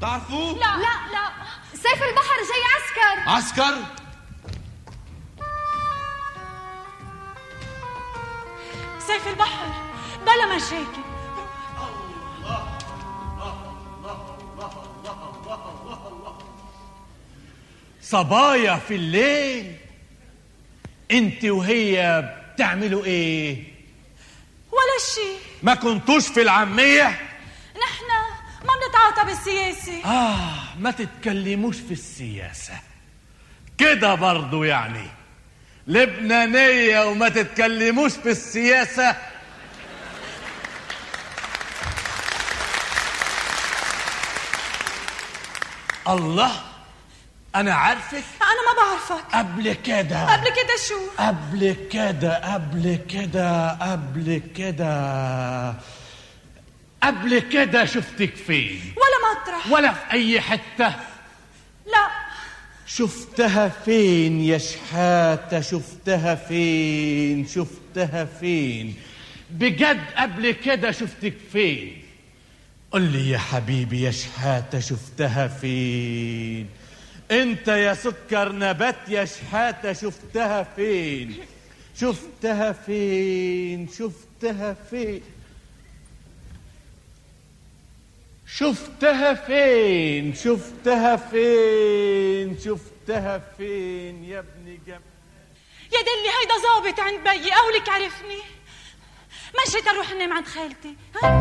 تعرفوه لا لا لا سيف البحر جاي عسكر عسكر سيف البحر بلا مشاكل صبايا في الليل انت وهي بتعملوا ايه ولا شيء ما كنتوش في العامية نحن ما بنتعاطى بالسياسة آه ما تتكلموش في السياسة كده برضو يعني لبنانية وما تتكلموش في السياسة الله أنا عارفك أنا ما بعرفك قبل كده قبل كده شو قبل كده قبل كده قبل كده قبل كده شفتك فين ولا مطرح ولا في أي حتة لا شفتها فين يا شحاتة شفتها فين شفتها فين بجد قبل كده شفتك فين قل لي يا حبيبي يا شحاتة شفتها فين انت يا سكر نبات يا شحاتة شفتها فين شفتها فين شفتها فين شفتها فين شفتها فين شفتها فين يا ابني جم يا دلي هيدا ظابط عند بيي قولك عرفني مشيت اروح انام عند خالتي ها